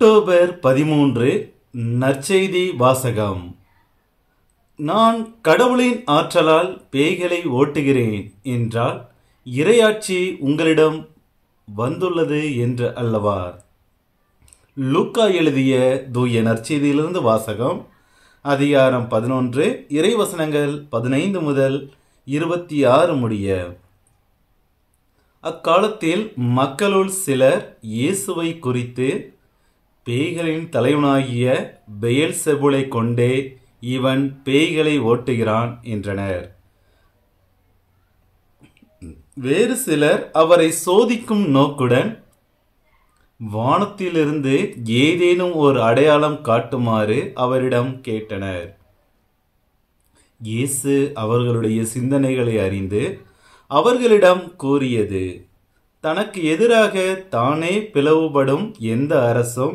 October பதிமூன்று நற்செய்தி வாசகம் நான் கடவுளின் ஆற்றலால் பேய்களை ஓட்டுகிறேன் என்றால் இறையாட்சி உங்களிடம் வந்துள்ளது என்று அல்லவா லூக்கா எழுதிய தூய நற்செய்தியிலிருந்து வாசகம் அதிகாரம் பதினொன்று இறைவசனங்கள் பதினைந்து முதல் இருபத்தி ஆறு முடிய அக்காலத்தில் மக்களுள் சிலர் இயேசுவை குறித்து பேய்களின் தலைவனாகிய பெயல் செபுலை கொண்டே இவன் பேய்களை ஓட்டுகிறான் என்றனர் வேறு சிலர் அவரை சோதிக்கும் நோக்குடன் வானத்திலிருந்து ஏதேனும் ஒரு அடையாளம் காட்டுமாறு அவரிடம் கேட்டனர் இயேசு அவர்களுடைய சிந்தனைகளை அறிந்து அவர்களிடம் கூறியது தனக்கு எதிராக தானே பிளவுபடும் எந்த அரசும்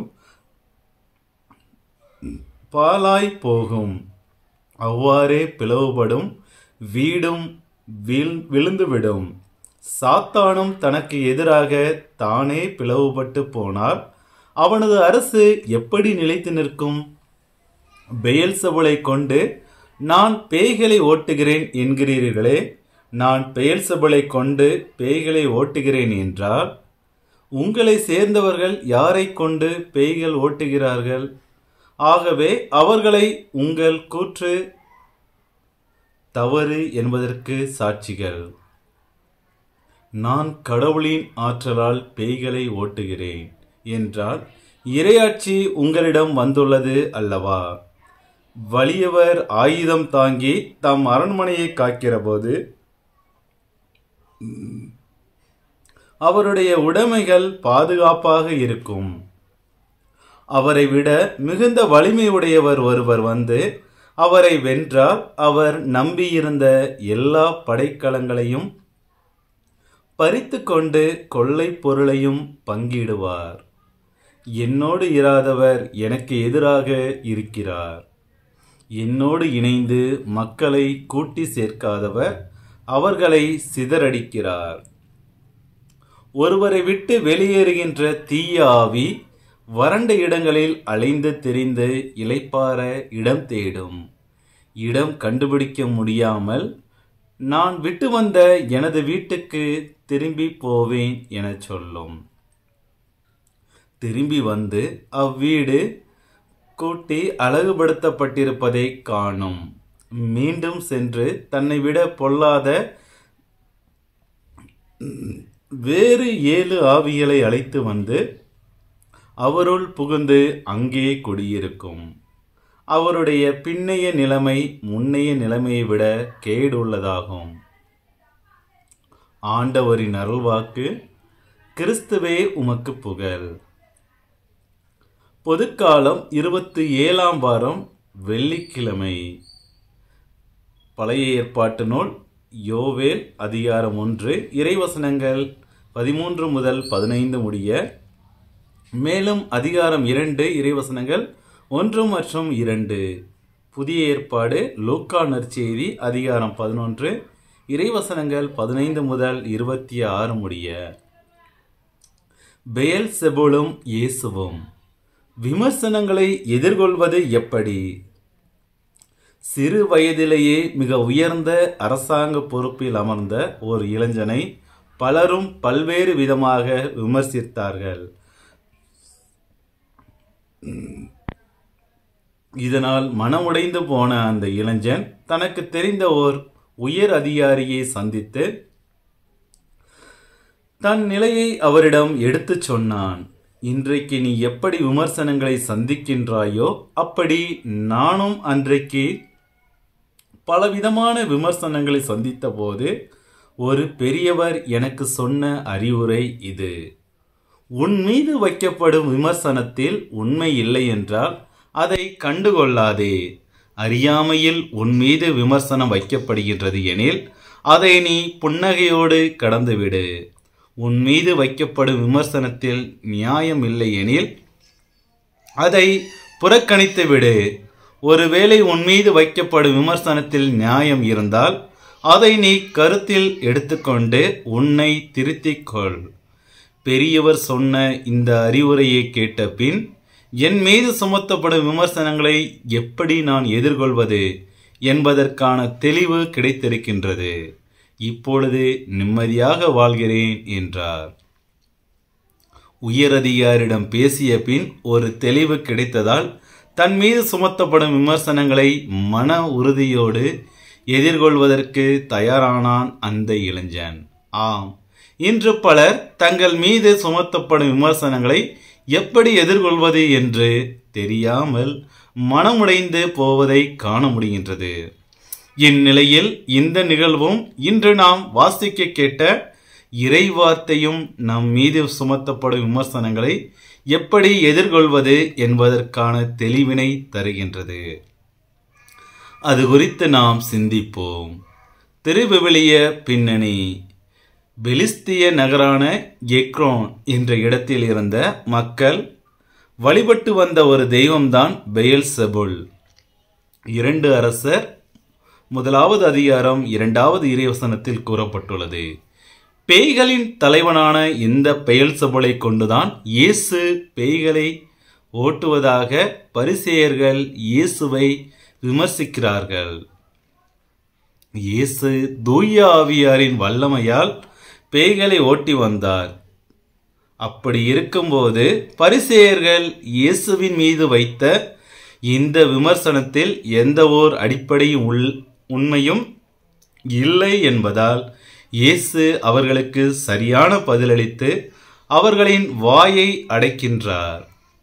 பாலாய் போகும் அவ்வாறே பிளவுபடும் வீடும் வீழ் விழுந்துவிடும் சாத்தானும் தனக்கு எதிராக தானே பிளவுபட்டு போனால் அவனது அரசு எப்படி நிலைத்து நிற்கும் பெயல்சபுலை கொண்டு நான் பேய்களை ஓட்டுகிறேன் என்கிறீர்களே நான் பெயல்சபுலை கொண்டு பேய்களை ஓட்டுகிறேன் என்றால் உங்களை சேர்ந்தவர்கள் யாரை கொண்டு பேய்கள் ஓட்டுகிறார்கள் ஆகவே அவர்களை உங்கள் கூற்று தவறு என்பதற்கு சாட்சிகள் நான் கடவுளின் ஆற்றலால் பேய்களை ஓட்டுகிறேன் என்றால் இரையாட்சி உங்களிடம் வந்துள்ளது அல்லவா வலியவர் ஆயுதம் தாங்கி தம் அரண்மனையை காக்கிறபோது அவருடைய உடைமைகள் பாதுகாப்பாக இருக்கும் அவரை விட மிகுந்த வலிமையுடையவர் ஒருவர் வந்து அவரை வென்றால் அவர் நம்பியிருந்த எல்லா படைக்கலங்களையும் பறித்து கொண்டு கொள்ளை பொருளையும் பங்கிடுவார் என்னோடு இராதவர் எனக்கு எதிராக இருக்கிறார் என்னோடு இணைந்து மக்களை கூட்டி சேர்க்காதவர் அவர்களை சிதறடிக்கிறார் ஒருவரை விட்டு வெளியேறுகின்ற தீய ஆவி வறண்ட இடங்களில் அலைந்து திரிந்து இலைப்பார இடம் தேடும் இடம் கண்டுபிடிக்க முடியாமல் நான் விட்டு வந்த எனது வீட்டுக்கு திரும்பி போவேன் என சொல்லும் திரும்பி வந்து அவ்வீடு கூட்டி அழகுபடுத்தப்பட்டிருப்பதை காணும் மீண்டும் சென்று தன்னை விட பொல்லாத வேறு ஏழு ஆவிகளை அழைத்து வந்து அவருள் புகுந்து அங்கே குடியிருக்கும் அவருடைய பின்னைய நிலைமை முன்னைய நிலைமையை விட கேடுள்ளதாகும் ஆண்டவரின் அருள்வாக்கு கிறிஸ்துவே உமக்கு புகழ் பொதுக்காலம் இருபத்தி ஏழாம் வாரம் வெள்ளிக்கிழமை பழைய ஏற்பாட்டு நூல் யோவேல் அதிகாரம் ஒன்று இறைவசனங்கள் பதிமூன்று முதல் பதினைந்து முடிய மேலும் அதிகாரம் இரண்டு இறைவசனங்கள் ஒன்று மற்றும் இரண்டு புதிய ஏற்பாடு லூக்கா நற்செய்தி அதிகாரம் பதினொன்று இறைவசனங்கள் பதினைந்து முதல் இருபத்தி ஆறு முடிய பெயல் செபுலும் இயேசுவும் விமர்சனங்களை எதிர்கொள்வது எப்படி சிறு வயதிலேயே மிக உயர்ந்த அரசாங்க பொறுப்பில் அமர்ந்த ஒரு இளைஞனை பலரும் பல்வேறு விதமாக விமர்சித்தார்கள் இதனால் மனமுடைந்து போன அந்த இளைஞன் தனக்கு தெரிந்த ஓர் உயர் அதிகாரியை சந்தித்து தன் நிலையை அவரிடம் எடுத்துச் சொன்னான் இன்றைக்கு நீ எப்படி விமர்சனங்களை சந்திக்கின்றாயோ அப்படி நானும் அன்றைக்கு பலவிதமான விமர்சனங்களை சந்தித்த போது ஒரு பெரியவர் எனக்கு சொன்ன அறிவுரை இது உன் மீது வைக்கப்படும் விமர்சனத்தில் உண்மை இல்லை என்றால் அதை கண்டுகொள்ளாதே அறியாமையில் உன் மீது விமர்சனம் வைக்கப்படுகின்றது எனில் அதை நீ புன்னகையோடு கடந்துவிடு உன் மீது வைக்கப்படும் விமர்சனத்தில் நியாயம் இல்லை எனில் அதை புறக்கணித்து விடு ஒருவேளை உன் மீது வைக்கப்படும் விமர்சனத்தில் நியாயம் இருந்தால் அதை நீ கருத்தில் எடுத்துக்கொண்டு உன்னை திருத்திக் கொள் பெரியவர் சொன்ன இந்த அறிவுரையை கேட்ட பின் என் மீது சுமத்தப்படும் விமர்சனங்களை எப்படி நான் எதிர்கொள்வது என்பதற்கான தெளிவு கிடைத்திருக்கின்றது இப்பொழுது நிம்மதியாக வாழ்கிறேன் என்றார் உயரதிகாரிடம் பேசிய பின் ஒரு தெளிவு கிடைத்ததால் தன் மீது சுமத்தப்படும் விமர்சனங்களை மன உறுதியோடு எதிர்கொள்வதற்கு தயாரானான் அந்த இளைஞன் ஆம் இன்று பலர் தங்கள் மீது சுமத்தப்படும் விமர்சனங்களை எப்படி எதிர்கொள்வது என்று தெரியாமல் மனமுடைந்து போவதை காண முடிகின்றது இந்நிலையில் இந்த நிகழ்வும் இன்று நாம் வாசிக்க கேட்ட இறைவார்த்தையும் நம் மீது சுமத்தப்படும் விமர்சனங்களை எப்படி எதிர்கொள்வது என்பதற்கான தெளிவினை தருகின்றது அது குறித்து நாம் சிந்திப்போம் திருவிவிலிய பின்னணி பெலிஸ்திய நகரான எக்ரோன் என்ற இடத்தில் இருந்த மக்கள் வழிபட்டு வந்த ஒரு தெய்வம்தான் பெயல் செபுல் இரண்டு அரசர் முதலாவது அதிகாரம் இரண்டாவது இறைவசனத்தில் கூறப்பட்டுள்ளது பேய்களின் தலைவனான இந்த பெயல் செபுலை கொண்டுதான் இயேசு பேய்களை ஓட்டுவதாக பரிசேயர்கள் இயேசுவை விமர்சிக்கிறார்கள் இயேசு தூய ஆவியாரின் வல்லமையால் பேய்களை ஓட்டி வந்தார் அப்படி இருக்கும்போது பரிசேயர்கள் இயேசுவின் மீது வைத்த இந்த விமர்சனத்தில் எந்த ஓர் அடிப்படை உள் உண்மையும் இல்லை என்பதால் இயேசு அவர்களுக்கு சரியான பதிலளித்து அவர்களின் வாயை அடைக்கின்றார்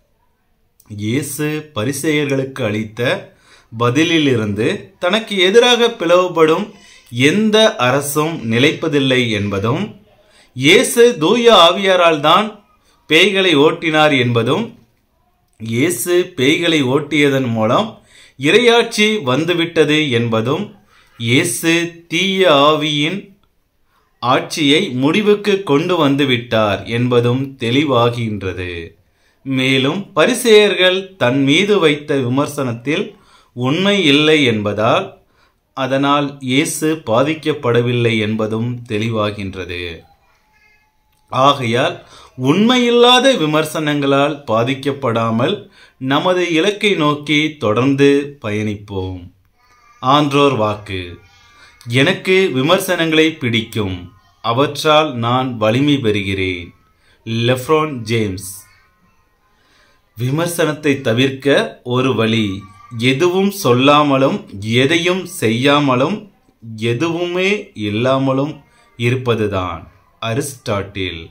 இயேசு பரிசேயர்களுக்கு அளித்த பதிலிலிருந்து தனக்கு எதிராக பிளவுபடும் எந்த அரசும் நிலைப்பதில்லை என்பதும் இயேசு தூய ஆவியாரால் தான் பேய்களை ஓட்டினார் என்பதும் இயேசு பேய்களை ஓட்டியதன் மூலம் இரையாட்சி வந்துவிட்டது என்பதும் இயேசு தீய ஆவியின் ஆட்சியை முடிவுக்கு கொண்டு வந்து விட்டார் என்பதும் தெளிவாகின்றது மேலும் பரிசேயர்கள் தன் மீது வைத்த விமர்சனத்தில் உண்மை இல்லை என்பதால் அதனால் இயேசு பாதிக்கப்படவில்லை என்பதும் தெளிவாகின்றது ஆகையால் உண்மையில்லாத விமர்சனங்களால் பாதிக்கப்படாமல் நமது இலக்கை நோக்கி தொடர்ந்து பயணிப்போம் ஆன்றோர் வாக்கு எனக்கு விமர்சனங்களை பிடிக்கும் அவற்றால் நான் வலிமை பெறுகிறேன் லெஃப்ரோன் ஜேம்ஸ் விமர்சனத்தை தவிர்க்க ஒரு வழி எதுவும் சொல்லாமலும் எதையும் செய்யாமலும் எதுவுமே இல்லாமலும் இருப்பதுதான் அரிஸ்டாட்டில்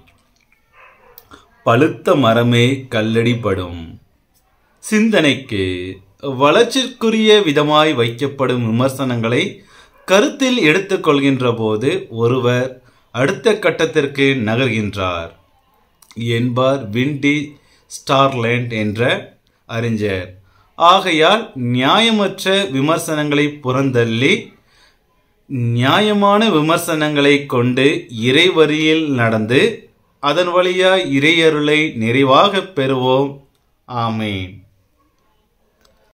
பழுத்த மரமே கல்லடிப்படும் சிந்தனைக்கு வளர்ச்சிக்குரிய விதமாய் வைக்கப்படும் விமர்சனங்களை கருத்தில் எடுத்துக்கொள்கின்ற போது ஒருவர் அடுத்த கட்டத்திற்கு நகர்கின்றார் என்பார் விண்டி ஸ்டார்லேண்ட் என்ற அறிஞர் ஆகையால் நியாயமற்ற விமர்சனங்களை புறந்தள்ளி நியாயமான விமர்சனங்களை கொண்டு இறைவரியில் நடந்து அதன் வழியாய் இறையருளை நிறைவாகப் பெறுவோம் ஆமேன்